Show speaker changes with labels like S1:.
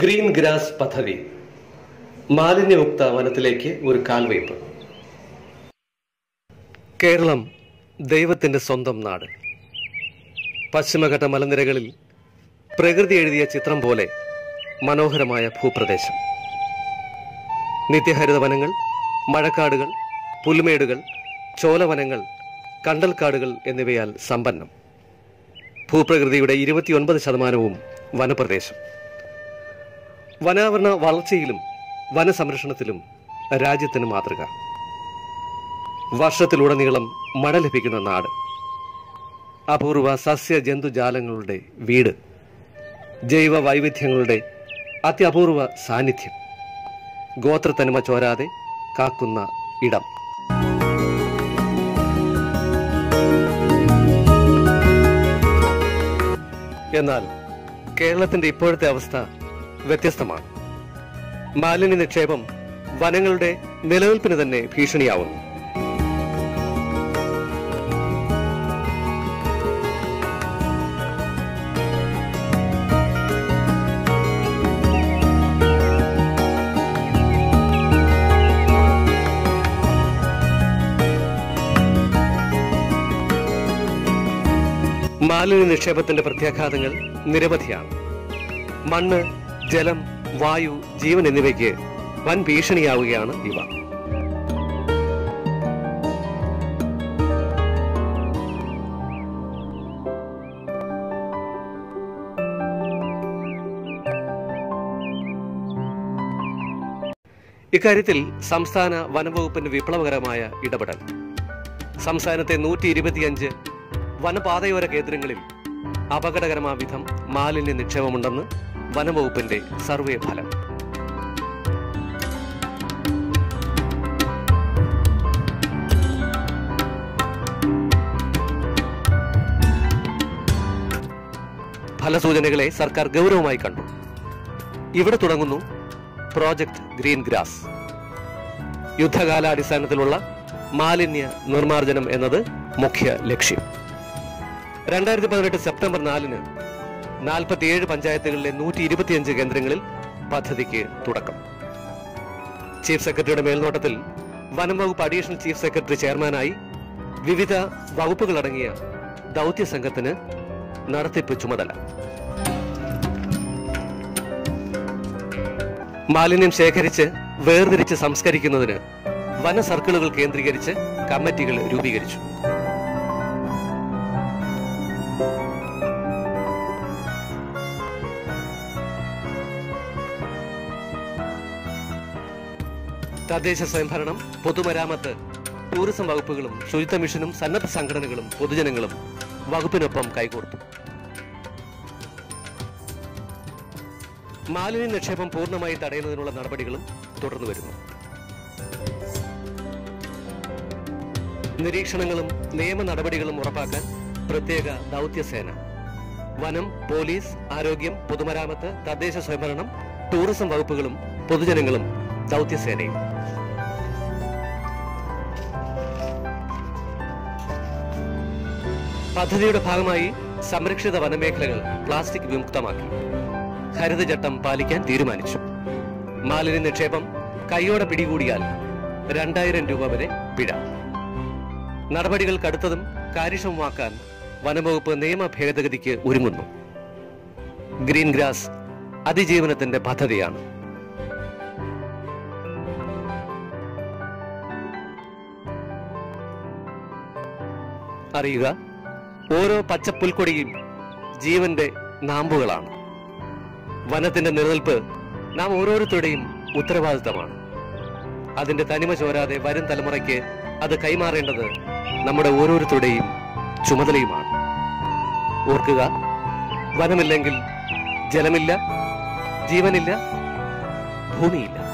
S1: green grass പദ്ധതി മാലിന്യമുക്ത വനത്തിലേക്ക് ഒരു കാൽവയ്പ് കേരളം ദൈവത്തിന്റെ സ്വന്തം നാട് പശ്ചിമഘട്ട മലനിരകളിൽ പ്രകൃതി എഴുതിയ ചിത്രം പോലെ മനോഹരമായ ഭൂപ്രദേശം നിത്യഹരിത വനങ്ങൾ മഴക്കാടുകൾ പുൽമേടുകൾ ചോലവനങ്ങൾ കണ്ടൽക്കാടുകൾ എന്നിവയാൽ സമ്പന്നം ഭൂപ്രകൃതിയുടെ ഇരുപത്തിയൊൻപത് ശതമാനവും വനപ്രദേശം വനാവരണ വളർച്ചയിലും വനസംരക്ഷണത്തിലും രാജ്യത്തിന് മാതൃക വർഷത്തിലുടനീളം മഴ ലഭിക്കുന്ന നാട് അപൂർവ സസ്യ ജന്തുജാലങ്ങളുടെ വീട് ജൈവ വൈവിധ്യങ്ങളുടെ അത്യപൂർവ സാന്നിധ്യം ഗോത്രത്തനിമ ചോരാതെ കാക്കുന്ന ഇടം എന്നാൽ കേരളത്തിന്റെ ഇപ്പോഴത്തെ അവസ്ഥ വ്യത്യസ്തമാണ് മാലിന്യ നിക്ഷേപം വനങ്ങളുടെ നിലനിൽപ്പിന് തന്നെ ഭീഷണിയാവുന്നു മാലിന്യ നിക്ഷേപത്തിന്റെ പ്രത്യാഘാതങ്ങൾ നിരവധിയാണ് മണ്ണ് ജലം വായു ജീവൻ എന്നിവയ്ക്ക് വൻ ഭീഷണിയാവുകയാണ് ഇവ ഇക്കാര്യത്തിൽ സംസ്ഥാന വനംവകുപ്പിന്റെ വിപ്ലവകരമായ ഇടപെടൽ സംസ്ഥാനത്തെ നൂറ്റി ഇരുപത്തിയഞ്ച് വനപാതയോര കേന്ദ്രങ്ങളിൽ അപകടകരമായ വിധം മാലിന്യ നിക്ഷേപമുണ്ടെന്ന് വനംവകുപ്പിന്റെ സർവേ ഫലം ഫലസൂചനകളെ സർക്കാർ ഗൗരവമായി കണ്ടു ഇവിടെ തുടങ്ങുന്നു പ്രോജക്ട് ഗ്രീൻ ഗ്രാസ് യുദ്ധകാലാടിസ്ഥാനത്തിലുള്ള മാലിന്യ നിർമ്മാർജ്ജനം എന്നത് മുഖ്യ ലക്ഷ്യം രണ്ടായിരത്തി പതിനെട്ട് സെപ്റ്റംബർ നാലിന് നാൽപ്പത്തിയേഴ് പഞ്ചായത്തുകളിലെ നൂറ്റി ഇരുപത്തിയഞ്ച് കേന്ദ്രങ്ങളിൽ പദ്ധതിക്ക് തുടക്കം ചീഫ് സെക്രട്ടറിയുടെ മേൽനോട്ടത്തിൽ വനം വകുപ്പ് അഡീഷണൽ ചീഫ് സെക്രട്ടറി ചെയർമാനായി വിവിധ വകുപ്പുകളടങ്ങിയ ദൗത്യ സംഘത്തിന് നടത്തിപ്പ് ചുമതല മാലിന്യം ശേഖരിച്ച് വേർതിരിച്ച് സംസ്കരിക്കുന്നതിന് വന സർക്കിളുകൾ കേന്ദ്രീകരിച്ച് കമ്മിറ്റികൾ രൂപീകരിച്ചു തദ്ദേശ സ്വയംഭരണം പൊതുമരാമത്ത് ടൂറിസം വകുപ്പുകളും ശുചിത്വ മിഷനും സന്നദ്ധ സംഘടനകളും പൊതുജനങ്ങളും വകുപ്പിനൊപ്പം കൈകോർത്തു മാലിന്യ നിക്ഷേപം പൂർണ്ണമായി തടയുന്നതിനുള്ള നടപടികളും തുടർന്നു വരുന്നു നിരീക്ഷണങ്ങളും നിയമ നടപടികളും ഉറപ്പാക്കാൻ പ്രത്യേക ദൗത്യസേന വനം പോലീസ് ആരോഗ്യം പൊതുമരാമത്ത് തദ്ദേശ സ്വയംഭരണം ടൂറിസം വകുപ്പുകളും പൊതുജനങ്ങളും ദൗത്യസേനയും പദ്ധതിയുടെ ഭാഗമായി സംരക്ഷിത വനമേഖലകൾ പ്ലാസ്റ്റിക് വിമുക്തമാക്കി ഹരിതചട്ടം പാലിക്കാൻ തീരുമാനിച്ചു മാലിന്യ നിക്ഷേപം കൈയോടെ പിടികൂടിയാൽ രണ്ടായിരം രൂപ വരെ പിഴ നടപടികൾ കടുത്തതും കാര്യക്ഷമമാക്കാൻ വനംവകുപ്പ് നിയമ ഭേദഗതിക്ക് ഒരുങ്ങുന്നു ഗ്രീൻ ഗ്രാസ് അതിജീവനത്തിന്റെ പദ്ധതിയാണ് അറിയുക ഓരോ പച്ചപ്പുൽക്കൊടിയും ജീവന്റെ നാമ്പുകളാണ് വനത്തിന്റെ നിലനിൽപ്പ് നാം ഓരോരുത്തരുടെയും ഉത്തരവാദിത്തമാണ് അതിന്റെ തനിമ ചോരാതെ വരും തലമുറയ്ക്ക് അത് കൈമാറേണ്ടത് നമ്മുടെ ഓരോരുത്തരുടെയും ചുമതലയുമാണ് ഓർക്കുക വനമില്ലെങ്കിൽ ജലമില്ല ജീവനില്ല ഭൂമിയില്ല